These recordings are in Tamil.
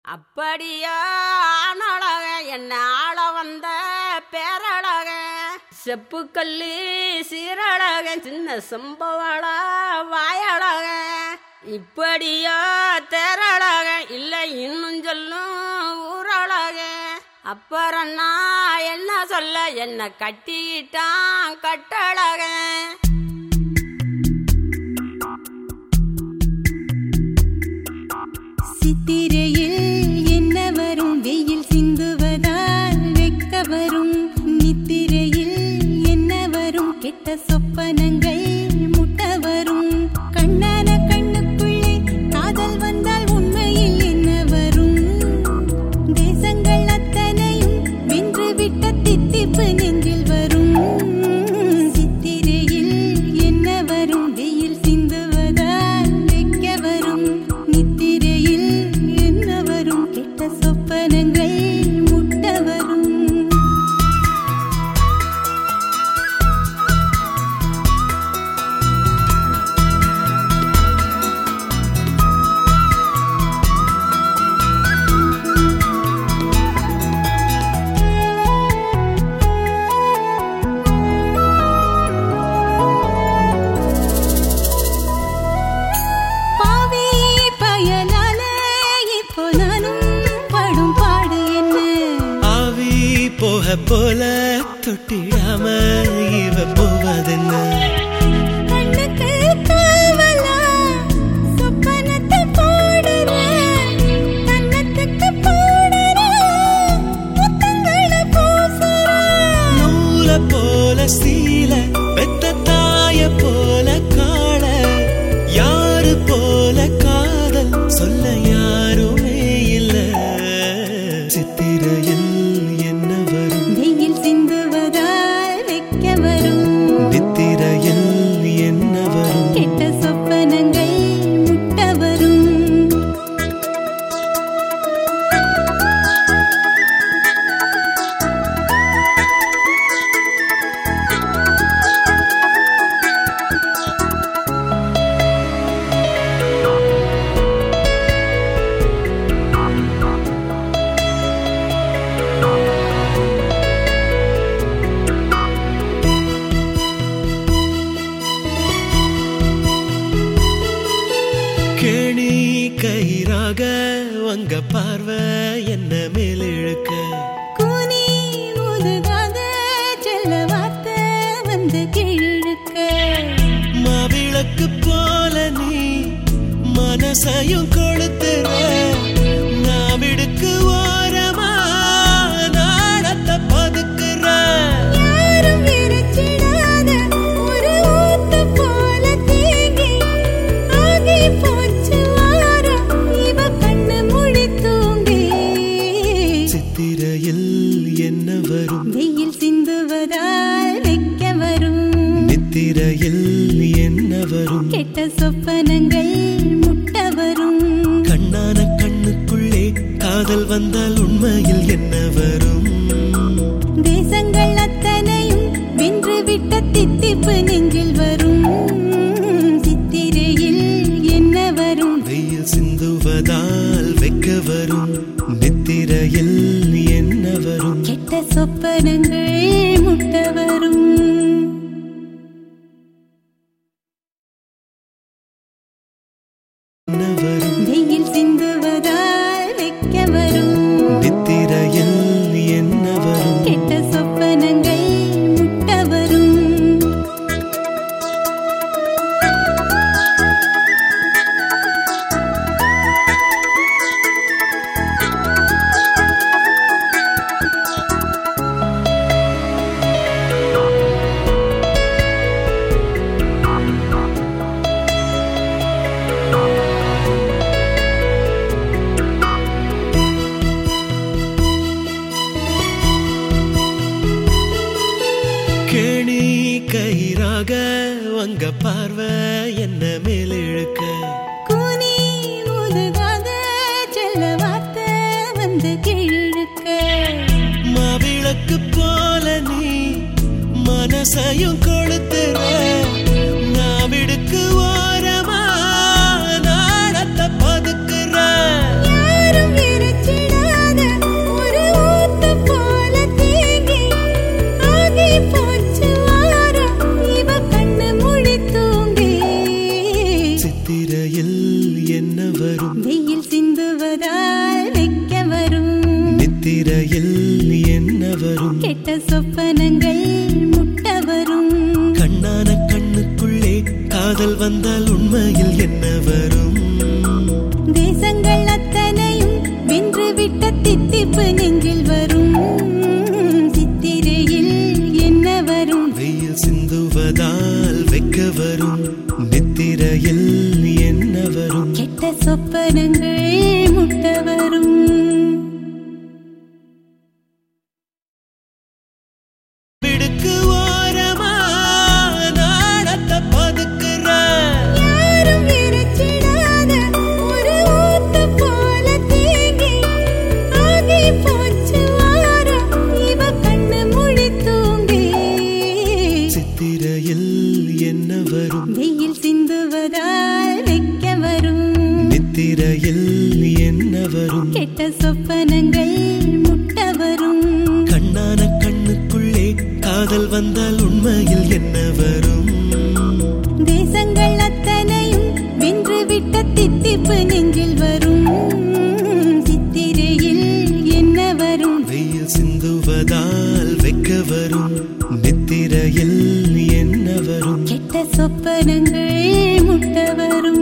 அப்படியா ஆணழக என்ன ஆள வந்த பேரழக செப்புக்கல்லி சீரழக சின்ன சம்பவள வாயழக இப்படியா தேரழக இல்லை இன்னும் சொல்லும் ஊரழக அப்புறம் நான் என்ன சொல்ல என்ன கட்டிக்கிட்டான் கட்டழகன் சித்திரையில் என்ன வரும் வெயில் சிந்துவதால் வெக்க வரும் நித்திரையில் என்ன வரும் கெட்ட சொப்பனங்கள் முட்ட வரும் கண்ணான கண்ணுக்குள்ளே காதல் வந்தால் உண்மையில் என்ன வரும் தேசங்கள் அத்தனையும் வென்று விட்ட தித்திப்பு நெஞ்சில் வரும் சித்திரையில் என்ன வரும் வெயில் சிந்துவதால் வெக்க வரும் நித்திரையில் என்ன வரும் கெட்ட சொப்பனங்கள் முட்ட வரும் பாவி பயனால இப்போ நானும் படும் பாடு என்ன ஆவி போக போல தொட்டிடாம இவ போவதென்ன கண்ணுக்கு காவலா சொப்பனத்தை போடுற கண்ணத்துக்கு போடுற முத்தங்களை பூசுற நூல போல சீல பெத்த தாய போல காள யாரு போல காதல் சொல்ல யாருமே இல்ல சித்திரையில் என்ன வரும் வெயில் சிந்துவதால் வெக்க வரும் நித்திரையில் என்ன வரும் கெட்ட சொப்பனங்கள் முட்ட வரும் கேணி கயிறாக உங்க பார்வை என்ன மேல் இழுக்க கூனி முதுகாத செல்ல வார்த்தை வந்து கீழிழுக்க மாவிளக்கு போல நீ மனசையும் கொளுத்துற நாவிடுக்கு ஓரமா நாடத்தை பதுக்குற யாரும் விரிச்சிடாத ஒரு ஊத்து போல தேங்கி ஆகி போச்சு வாரம் இவ கண்ணு முடி தூங்கி சித்திரையில் என்ன வரும் வெயில் சிந்துவதால் வெக்க வரும் நித்திரையில் என்ன வரும் கெட்ட சொப்பனங்கள் முட்ட வரும் கண்ணான கண்ணுக்குள்ளே காதல் வந்தால் உண்மையில் என்ன வரும் தேசங்கள் அத்தனையும் வென்று விட்ட தித்திப்பு நெஞ்சில் வரும் சித்திரையில் என்ன வரும் வெயில் சிந்துவதால் வெக்க வரும் நித்திரையில் என்ன வரும் கெட்ட சொப்பனங்கள் முட்ட வரும் என்ன வரும் வெயில் சிந்துவதால் வெக்க வரும் நித்திரையில் என்ன வரும் கெட்ட சொப்பனங்கள் முட்ட வரும் கேணி கயிறாக உங்க பார்வை என்ன மேல் இழுக்க கூனி முதுகாத செல்ல வார்த்தை வந்து கீழிழுக்க மாவிளக்கு போல நீ மனசையும் கொளுத்துற நாவிடுக்கு ஓரமா நாடத்தை பதுக்குற யாரும் விரிச்சிடாத சிந்துவதால் வைக்க வரும் நித்திரையில் என்ன வரும் கெட்ட சொப்பனங்கள் முட்ட வரும் கண்ணான கண்ணுக்குள்ளே காதல் வந்தால் உண்மையில் என்ன வரும் தேசங்கள் அத்தனையும் வென்று விட்ட தித்திப்பு நெஞ்சில் வரும் சித்திரையில் என்ன வரும் வெயில் சிந்துவதால் வைக்க வரும் நித்திரையில் என்ன வரும் கெட்ட சொப்பனங்கள் முட்ட வரும் விடுக்கு ஓரமா நாடத்தை பதுக்குற யாரும் விரச்சிடாத ஒரு ஊத்து போல தேங்கி ஆகி போச்சு வாரம் இவ கண்ணு முழி தூங்கி சித்திரையில் என்ன வரும் வெயில் சிந்துவதால் வைக்க வரும் நித்திரையில் என்ன வரும் கெட்ட சொப்பனங்கள் முட்ட வரும் கண்ணான கண்ணுக்குள்ளே காதல் வந்தால் உண்மையில் என்ன வரும் தேசங்கள் அத்தனையும் வென்று விட்ட தித்திப்பு நெஞ்சில் வரும் சித்திரையில் என்ன வரும் வெயில் சிந்துவதால் வைக்க வரும் நித்திரையில் என்ன வரும் கெட்ட சொப்பனங்கள் முட்ட வரும்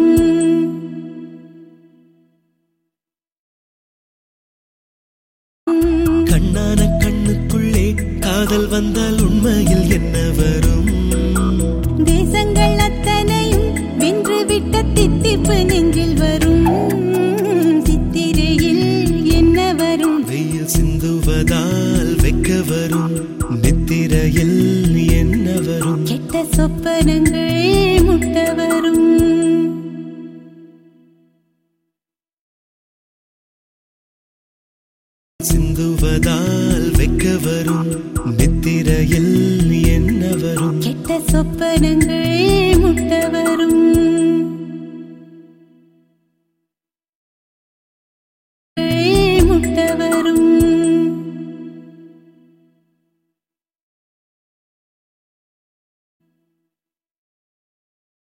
கண்ணான கண்ணுக்குள்ளே காதல் வந்தால் உண்மையில் என்ன வரும் தேசங்கள் அத்தனையும் வென்று விட்ட தித்திப்பு நெஞ்சில் வரும் சித்திரையில் என்ன வரும் வெயில் சிந்துவதால் வைக்க வரும் நித்திரையில் என்ன வரும் கெட்ட சொப்பனங்கள் முட்ட வரும் சிந்துவதால் வைக்க வரும் நித்திரையில் என்ன வரும் கெட்ட சொப்பனங்கள் முட்ட வரும்